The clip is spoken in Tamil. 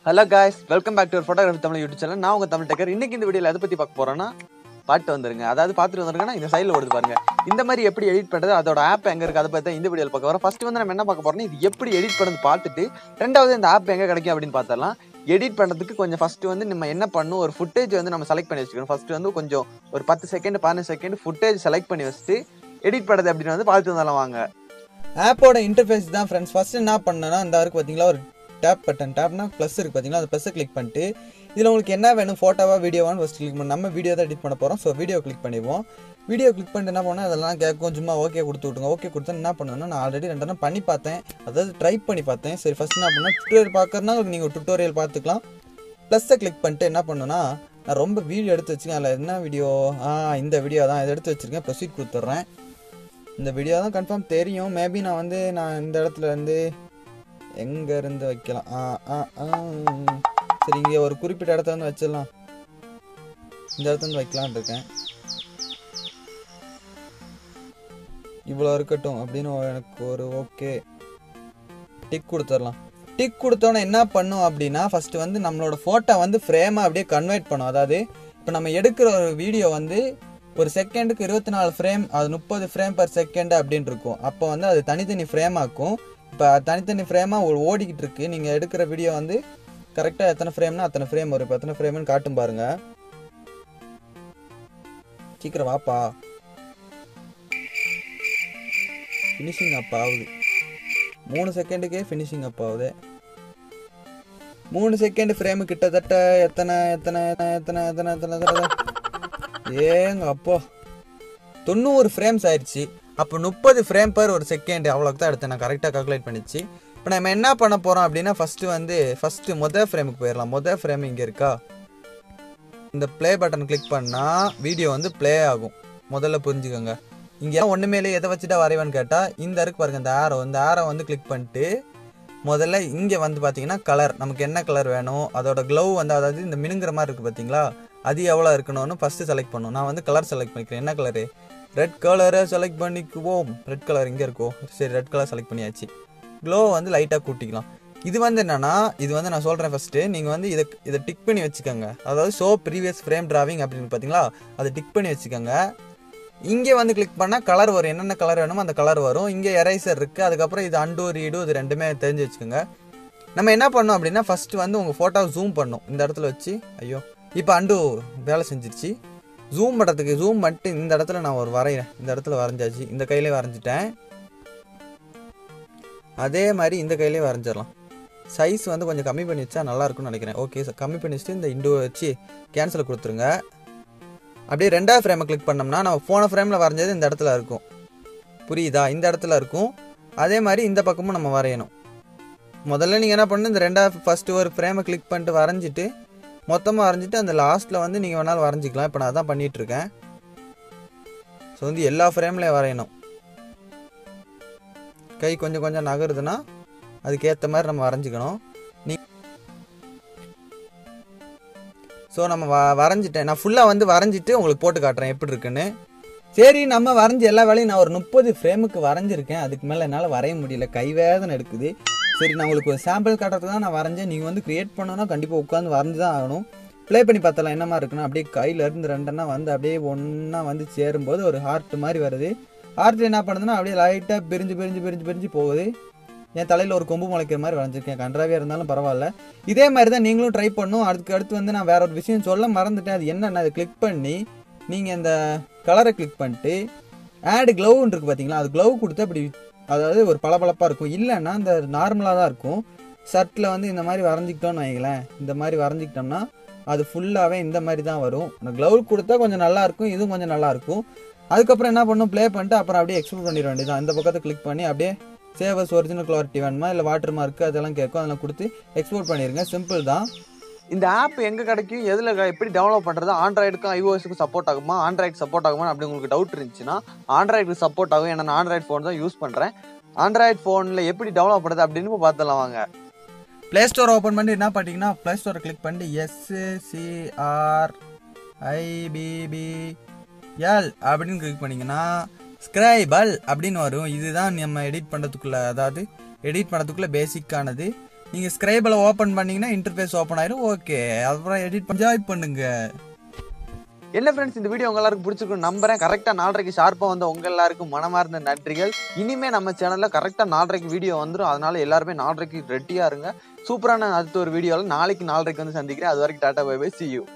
hello guys welcome back to ஒரு ஃபோட்டோகிராஃபி தமிழ் யூடியூப் சேனல் நான் உங்க தமிழ் டேக்கர் இன்னைக்கு இந்த வீடியோவில் எதை பற்றி பார்க்க போறோம்னா பாட்டு வந்துருங்க அதாவது பார்த்துட்டு வந்துருங்கன்னா இந்த சைடில் ஓடுது பாருங்க இந்த மாதிரி எப்படி எடிட் பண்ணுறது அதோட ஆப் எங்கே இருக்குது அதை பற்றி தான் இந்த வீடியோவில் பார்க்க வரோம் ஃபர்ஸ்ட் வந்து நம்ம என்ன பார்க்க போறோம்னா இது எப்படி எடிட் பண்ணுறது பார்த்துட்டு ரெண்டாவது இந்த ஆப் எங்கே கிடைக்கும் அப்படின்னு பார்த்தரலாம் எடிட் பண்ணுறதுக்கு கொஞ்சம் ஃபர்ஸ்ட் வந்து நம்ம என்ன பண்ணணும் ஒரு ஃபுட்டேஜ் வந்து நம்ம செலக்ட் பண்ணி வச்சுக்கணும் ஃபர்ஸ்ட் வந்து கொஞ்சம் ஒரு பத்து செகண்ட் பதினஞ்சு செகண்ட் ஃபுட்டேஜ் செலக்ட் பண்ணி வச்சுட்டு எடிட் பண்ணுறது அப்படின்னு வந்து பார்த்துட்டு வந்தாலும் வாங்க ஆப்போட இன்டர்ஃபேஸ் தான் ஃப்ரெண்ட்ஸ் ஃபர்ஸ்ட் என்ன பண்ணேன்னா இந்த இருக்கு பார்த்தீங்களா ஒரு டேப் பட்டன் டேப்னா ப்ளஸ் இருக்கு பார்த்தீங்களா அந்த ப்ளஸ்ஸை கிளிக் பண்ணிட்டு இதில் உங்களுக்கு என்ன வேணும் ஃபோட்டோவா வீடியோவான்னு ஃபஸ்ட் கிளிக் பண்ணி நம்ம வீடியோ தான் எடிட் பண்ண போகிறோம் ஸோ வீடியோ கிளிக் பண்ணிடுவோம் வீடியோ கிளிக் பண்ணிட்டு என்ன பண்ணால் அதெல்லாம் கேட்கும் சும்மா ஓகே கொடுத்து விட்டுங்க ஓகே கொடுத்தா என்ன பண்ணுவேன்னா நான் ஆல்ரெடி ரெண்டு நேரம் பண்ணி பார்த்தேன் அதாவது ட்ரை பண்ணி பார்த்தேன் சரி ஃபஸ்ட் என்ன பண்ணால் டுட்டோரியல் பார்க்கறதுனா நீங்கள் டுட்டோரியல் பார்த்துக்கலாம் ப்ளஸ்ஸை கிளிக் பண்ணிட்டு என்ன பண்ணுன்னா நான் ரொம்ப வீடியோ எடுத்து வச்சுக்கேன் அதில் என்ன வீடியோ ஆ இந்த வீடியோ தான் இதை எடுத்து வச்சுருக்கேன் ப்ரொசீட் கொடுத்துட்றேன் இந்த வீடியோ தான் கன்ஃபார்ம் தெரியும் மேபி நான் வந்து நான் இந்த இடத்துல இருந்து எங்க இருந்து வைக்கலாம் ஆ ஆ ஆ சரி இங்கே ஒரு குறிப்பிட்ட இடத்துல இருந்து வச்சிடலாம் இந்த இடத்துல இருந்து வைக்கலாம்னு இருக்கேன் இவ்வளோ இருக்கட்டும் அப்படின்னு எனக்கு ஒரு ஓகே டிக் கொடுத்துடலாம் டிக் கொடுத்தோன்னே என்ன பண்ணும் அப்படின்னா ஃபர்ஸ்ட் வந்து நம்மளோட ஃபோட்டோ வந்து ஃப்ரேமாக அப்படியே கன்வெர்ட் பண்ணும் அதாவது இப்போ நம்ம எடுக்கிற ஒரு வீடியோ வந்து ஒரு செகண்டுக்கு இருபத்தி நாலு ஃப்ரேம் அது முப்பது ஃப்ரேம் பர் செகண்ட் அப்படின்னு இருக்கும் அப்போ வந்து அது தனித்தனி ஃப்ரேம் ஆக்கும் இப்போ தனித்தனி ஃப்ரேமாக ஓடிக்கிட்டு இருக்கு நீங்கள் எடுக்கிற வீடியோ வந்து கரெக்டாக எத்தனை ஃப்ரேம்னா அத்தனை ஃப்ரேம் வரும் இப்போ எத்தனை ஃப்ரேம்னு காட்டும் பாருங்க சீக்கிரம் வாப்பா ஃபினிஷிங் அப் ஆகுது மூணு செகண்டுக்கே ஃபினிஷிங் அப் ஆகுது மூணு செகண்ட் ஃப்ரேமு கிட்டத்தட்ட எத்தனை எத்தனை எத்தனை எத்தனை எத்தனை எத்தனை எத்தனை ஏங்க அப்போ தொண்ணூறு ஃப்ரேம்ஸ் ஆயிடுச்சு அப்போ முப்பது ஃப்ரேம் பர் ஒரு செகண்ட் அவ்வளோக்கு தான் எடுத்தேன் நான் கரெக்டாக கால்குலேட் பண்ணிச்சு இப்போ நம்ம என்ன பண்ண போகிறோம் அப்படின்னா ஃபஸ்ட்டு வந்து ஃபஸ்ட்டு மொதல் ஃப்ரேமுக்கு போயிடலாம் மொதல் ஃப்ரேம் இங்கே இருக்கா இந்த ப்ளே பட்டன் கிளிக் பண்ணால் வீடியோ வந்து ப்ளே ஆகும் முதல்ல புரிஞ்சுக்கோங்க இங்கே ஒன்றுமே இல்லை எதை வச்சுட்டா வரைவேன்னு கேட்டால் இந்த இருக்கு பாருங்க இந்த ஆரோ இந்த ஆரோ வந்து கிளிக் பண்ணிட்டு முதல்ல இங்கே வந்து பார்த்தீங்கன்னா கலர் நமக்கு என்ன கலர் வேணும் அதோட க்ளவ் வந்து அதாவது இந்த மினுங்கிற மாதிரி இருக்குது பார்த்தீங்களா அது எவ்வளோ இருக்கணும்னு ஃபஸ்ட்டு செலக்ட் பண்ணும் நான் வந்து கலர் செலக்ட் பண்ணிக்கிறேன் என்ன கலரு ரெட் கலரை செலக்ட் பண்ணிக்குவோம் ரெட் கலர் இங்கே இருக்கோ சரி ரெட் கலர் செலக்ட் பண்ணியாச்சு க்ளோ வந்து லைட்டாக கூட்டிக்கலாம் இது வந்து என்னன்னா இது வந்து நான் சொல்கிறேன் ஃபஸ்ட்டு நீங்கள் வந்து இதை இதை டிக் பண்ணி வச்சுக்கோங்க அதாவது ஷோ ப்ரீவியஸ் ஃப்ரேம் டிராவிங் அப்படின்னு பார்த்தீங்களா அதை டிக் பண்ணி வச்சுக்கோங்க இங்கே வந்து கிளிக் பண்ணால் கலர் வரும் என்னென்ன கலர் வேணுமோ அந்த கலர் வரும் இங்கே எரேசர் இருக்குது அதுக்கப்புறம் இது அண்டோ ரீடு இது ரெண்டுமே தெரிஞ்சு வச்சுக்கோங்க நம்ம என்ன பண்ணோம் அப்படின்னா ஃபஸ்ட்டு வந்து உங்கள் ஃபோட்டோவை ஜூம் பண்ணும் இந்த இடத்துல வச்சு ஐயோ இப்போ அண்டு வேலை செஞ்சிருச்சு ஜூம் பண்ணுறதுக்கு ஜூம் பண்ணிட்டு இந்த இடத்துல நான் ஒரு வரைகிறேன் இந்த இடத்துல வரைஞ்சாச்சு இந்த கையிலே வரைஞ்சிட்டேன் அதே மாதிரி இந்த கையிலே வரைஞ்சிடலாம் சைஸ் வந்து கொஞ்சம் கம்மி பண்ணி வச்சா நல்லா இருக்கும்னு நினைக்கிறேன் ஓகே சார் கம்மி பண்ணி வச்சுட்டு இந்த இண்டோ வச்சு கேன்சல் கொடுத்துருங்க அப்படியே ரெண்டாவது ஃப்ரேமை கிளிக் பண்ணோம்னா நம்ம போன ஃப்ரேமில் வரைஞ்சது இந்த இடத்துல இருக்கும் புரியுதா இந்த இடத்துல இருக்கும் அதே மாதிரி இந்த பக்கமும் நம்ம வரையணும் முதல்ல நீங்கள் என்ன பண்ணணும் இந்த ரெண்டாவது ஃபஸ்ட்டு ஒரு ஃப்ரேமை கிளிக் பண்ணிட்டு வரைஞ்சிட்டு மொத்தமாக வரைஞ்சிட்டு அந்த லாஸ்ட்டில் வந்து நீங்கள் வேணாலும் வரைஞ்சிக்கலாம் இப்போ நான் அதான் பண்ணிகிட்ருக்கேன் ஸோ வந்து எல்லா ஃப்ரேம்லேயும் வரையணும் கை கொஞ்சம் கொஞ்சம் நகருதுன்னா அதுக்கேற்ற மாதிரி நம்ம வரைஞ்சிக்கணும் நீ ஸோ நம்ம வ வரைஞ்சிட்டேன் நான் ஃபுல்லாக வந்து வரைஞ்சிட்டு உங்களுக்கு போட்டு காட்டுறேன் எப்படி இருக்குன்னு சரி நம்ம வரைஞ்ச எல்லா வேலையும் நான் ஒரு முப்பது ஃப்ரேமுக்கு வரைஞ்சிருக்கேன் அதுக்கு மேலே என்னால் வரைய முடியல கை வேதனை எடுக்குது சரி நான் உங்களுக்கு ஒரு சாம்பிள் காட்டுறதுக்கு தான் நான் வரைஞ்சேன் நீங்கள் வந்து க்ரியேட் பண்ணணும்னா கண்டிப்பாக உட்காந்து வரைஞ்சி தான் ஆகணும் ப்ளே பண்ணி பார்த்தலாம் என்ன மாதிரி இருக்குன்னா அப்படியே கையில இருந்து ரெண்டெண்ணா வந்து அப்படியே ஒன்றா வந்து சேரும்போது ஒரு ஹார்ட் மாதிரி வருது ஹார்ட் என்ன பண்ணுதுன்னா அப்படியே லைட்டாக பிரிஞ்சு பிரிஞ்சு பிரிஞ்சு பிரிஞ்சு போகுது என் தலையில் ஒரு கொம்பு முளைக்கிற மாதிரி வரைஞ்சிருக்கேன் கன்றாவே இருந்தாலும் பரவாயில்ல இதே மாதிரி தான் நீங்களும் ட்ரை பண்ணும் அதுக்கு அடுத்து வந்து நான் வேற ஒரு விஷயம் சொல்ல மறந்துட்டேன் அது என்னென்ன அதை கிளிக் பண்ணி நீங்கள் இந்த கலரை கிளிக் பண்ணிட்டு ஆடு க்ளவுன்னு இருக்குது பார்த்தீங்களா அது க்ளவ் கொடுத்து அப்படி அதாவது ஒரு பளபளப்பாக இருக்கும் இல்லைன்னா இந்த நார்மலாக தான் இருக்கும் ஷர்ட்டில் வந்து இந்த மாதிரி வரைஞ்சிக்கிட்டோம்னு வைங்களேன் இந்த மாதிரி வரைஞ்சிக்கிட்டோம்னா அது ஃபுல்லாகவே இந்த மாதிரி தான் வரும் அந்த க்ளவ் கொடுத்தா கொஞ்சம் நல்லா இருக்கும் இதுவும் கொஞ்சம் நல்லா இருக்கும் அதுக்கப்புறம் என்ன பண்ணும் ப்ளே பண்ணிட்டு அப்புறம் அப்படியே எக்ஸ்போர்ட் பண்ணிட வேண்டியதான் இந்த பக்கத்தை கிளிக் பண்ணி அப்படியே சேவஸ் ஒரிஜினல் கிளாரிட்டி வேணுமா இல்லை வாட்டர் மார்க்கு அதெல்லாம் கேட்கும் அதெல்லாம் கொடுத்து எக்ஸ்போர்ட் பண்ணிடுங்க சிம்பிள் தான் இந்த ஆப் எங்கே கிடைக்கும் எதில் எப்படி டெவலப் பண்ணுறது ஆண்ட்ராய்டுக்கும் ஐஓஎஸ்க்கும் சப்போர்ட் ஆகுமா ஆண்ட்ராய்டு சப்போர்ட் ஆகுமா அப்படி உங்களுக்கு டவுட் இருந்துச்சுன்னா ஆண்ட்ராய்டுக்கு சப்போர்ட் ஆகும் ஏன்னா நான் ஆண்ட்ராய்டு ஃபோன் தான் யூஸ் பண்ணுறேன் ஆண்ட்ராய்டு ஃபோனில் எப்படி டெவலப் பண்ணுறது அப்படின்னு இப்போ பார்த்துலாம் வாங்க ப்ளே ஸ்டோர் ஓப்பன் பண்ணி என்ன பண்ணிட்டீங்கன்னா ப்ளே ஸ்டோரை கிளிக் பண்ணிட்டு எஸ்சிஆர் ஐபிபி எல் அப்படின்னு கிளிக் பண்ணிங்கன்னா ஸ்க்ரைபல் அப்படின்னு வரும் இதுதான் நம்ம எடிட் பண்ணுறதுக்குள்ள அதாவது எடிட் பண்ணுறதுக்குள்ள பேசிக்கானது நீங்கள் ஸ்க்ரைபில் ஓப்பன் பண்ணீங்கன்னா இன்டர்ஃபேஸ் ஓப்பன் ஆயிரும் ஓகே அப்புறம் எடிட் என்ஜாய் பண்ணுங்க என்ன ஃப்ரெண்ட்ஸ் இந்த வீடியோ உங்க எல்லாருக்கும் பிடிச்சிருக்கும் நம்புறேன் கரெக்டா நாலரைக்கு ஷார்ப்பா வந்த உங்க எல்லாருக்கும் மனமார்ந்த நன்றிகள் இனிமே நம்ம சேனல்ல கரெக்டா நாலரைக்கு வீடியோ வந்துடும் அதனால எல்லாருமே நாலரைக்கு ரெட்டியா இருங்க சூப்பரான அடுத்த ஒரு வீடியோல நாளைக்கு நாலரைக்கு வந்து சந்திக்கிறேன் அது வரைக்கும் tata bye bye see you